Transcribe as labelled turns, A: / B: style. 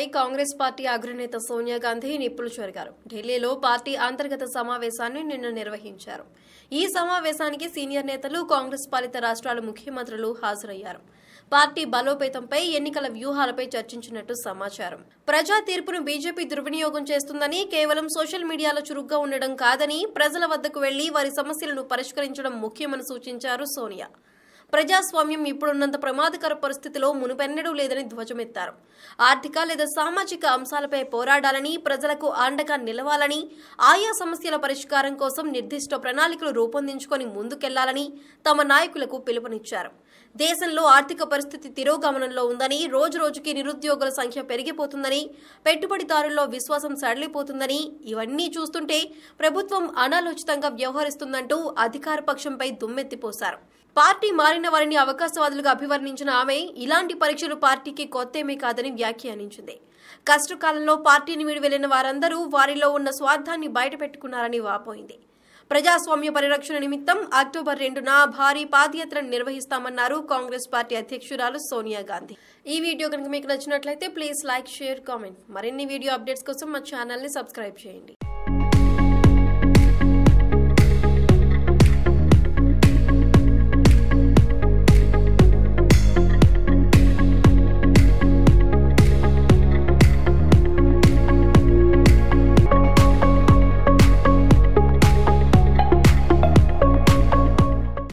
A: Congress party అగ్రనేత సోనియా గాంధీ నిప్పులు చెరిగారు ఢిల్లీలో పార్టీ అంతర్గత సమావేశాన్ని నిన్న నిర్వహించారు ఈ సమావేశానికి సీనియర్ నేతలు కాంగ్రెస్ పాలిత రాష్ట్రాల ముఖ్యమంత్రులు హాజరయ్యారు పార్టీ బలోపేతంపై ఎన్నికల వ్యూహాలపై చర్చించినట్టు సమాచారం ప్రజా తీర్పును బీజేపీ దుర్వినియోగం చేస్తుందని కేవలం సోషల్ మీడియాలో చురుగ్గా ఉండడం కాదని ప్రజల వద్దకు వెళ్లి వారి సమస్యలను పరిష్కరించడం ముఖ్యమని సూచించారు సోనియా ప్రజాస్వామ్యం ఇప్పుడున్నంత ప్రమాదకర పరిస్థితిలో మునుపెన్నడూ లేదని ధ్వజమెత్తారు ఆర్థిక లేదా సామాజిక అంశాలపై పోరాడాలని ప్రజలకు అండగా నిలవాలని ఆయా సమస్యల పరిష్కారం కోసం నిర్దిష్ట ప్రణాళికలు రూపొందించుకొని ముందుకెళ్లాలని తమ నాయకులకు పిలుపునిచ్చారు దేశంలో ఆర్థిక పరిస్థితి తిరోగమనంలో ఉందని రోజు రోజుకి నిరుద్యోగుల సంఖ్య పెరిగిపోతుందని పెట్టుబడిదారుల్లో విశ్వాసం సడలిపోతుందని ఇవన్నీ చూస్తుంటే ప్రభుత్వం అనాలోచితంగా వ్యవహరిస్తుందంటూ అధికార పక్షంపై దుమ్మెత్తిపోశారు పార్టీ మారిన వారిని అవకాశవాదులుగా అభివర్ణించిన ఆమె ఇలాంటి పరీక్షలు పార్టీకి కొత్తేమీ కాదని వ్యాఖ్యానించింది కష్టకాలంలో పార్టీని వీడి వెళ్లిన వారందరూ వారిలో ఉన్న స్వార్థాన్ని బయటపెట్టుకున్నారని వాపోయింది ప్రజాస్వామ్య పరిరక్షణ నిమిత్తం అక్టోబర్ రెండున భారీ పాదయాత్రను నిర్వహిస్తామన్నారు కాంగ్రెస్ పార్టీ అధ్యక్షురాలు సోనియా గాంధీ ఈ వీడియో కనుక మీకు నచ్చినట్లయితే ప్లీజ్ లైక్ షేర్ కామెంట్ మరిన్ని వీడియో అప్డేట్స్ కోసం మా ఛానల్ ని సబ్స్క్రైబ్ చేయండి